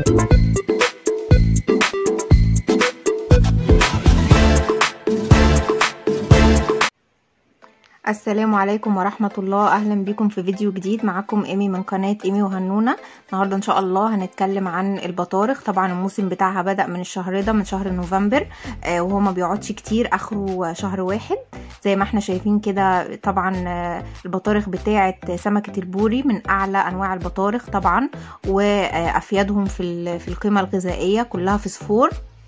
السلام عليكم ورحمة الله أهلا بكم في فيديو جديد معاكم إيمي من قناة إيمي وهنونة النهاردة إن شاء الله هنتكلم عن البطارخ طبعا الموسم بتاعها بدأ من الشهر ده من شهر نوفمبر آه وهو ما بيقعدش كتير آخره شهر واحد زي ما احنا شايفين كده طبعا آه البطارخ بتاعة سمكة البوري من أعلى أنواع البطارخ طبعا وأفيادهم في في القيمة الغذائية كلها فسفور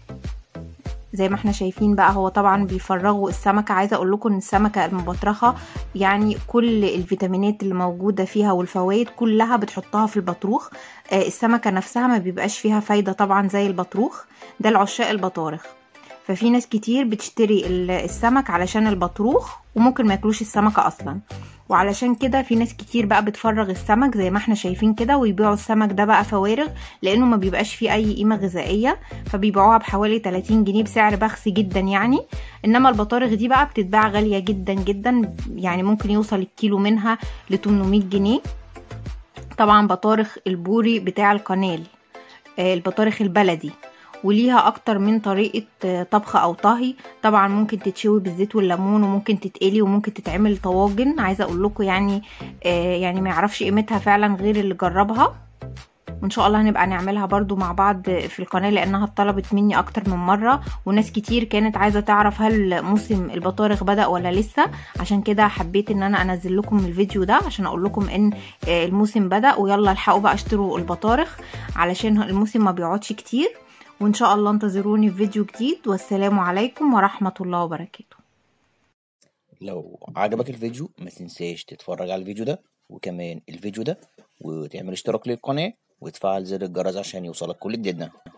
زي ما احنا شايفين بقى هو طبعا بيفرغوا السمكة عايزة اقول لكم ان السمكة المبطرخة يعني كل الفيتامينات اللي موجودة فيها والفوائد كلها بتحطها في البطروخ آه السمكة نفسها ما بيبقاش فيها فايدة طبعا زي البطروخ ده العشاق البطارخ ففي ناس كتير بتشتري السمك علشان البطروخ وممكن ما ياكلوش السمكة اصلا وعلشان كده في ناس كتير بقى بتفرغ السمك زي ما احنا شايفين كده ويبيعوا السمك ده بقى فوارغ لانه ما بيبقاش فيه اي قيمه غذائيه فبيبيعوها بحوالي 30 جنيه بسعر بخس جدا يعني انما البطارخ دي بقى بتتباع غاليه جدا جدا يعني ممكن يوصل الكيلو منها ل 800 جنيه طبعا بطارخ البوري بتاع القنال البطارخ البلدي وليها اكتر من طريقة طبخ او طهي طبعا ممكن تتشوي بالزيت والليمون وممكن تتقلي وممكن تتعمل طواجن عايزة اقول لكم يعني آه يعني ما يعرفش قيمتها فعلا غير اللي جربها وان شاء الله هنبقى نعملها برضو مع بعض في القناة لانها اتطلبت مني اكتر من مرة وناس كتير كانت عايزة تعرف هل موسم البطارخ بدأ ولا لسه عشان كده حبيت ان انا انزل لكم الفيديو ده عشان اقول لكم ان الموسم بدأ ويلا الحقوا بقى اشتروا البطارخ علشان الموسم ما بيقعدش كتير وان شاء الله انتظروني في فيديو جديد والسلام عليكم ورحمة الله وبركاته لو عجبك الفيديو ما تنساش تتفرج على الفيديو ده وكمان الفيديو ده وتعمل اشتراك للقناة وتفعل زر الجرس عشان يوصلك كل جديدنا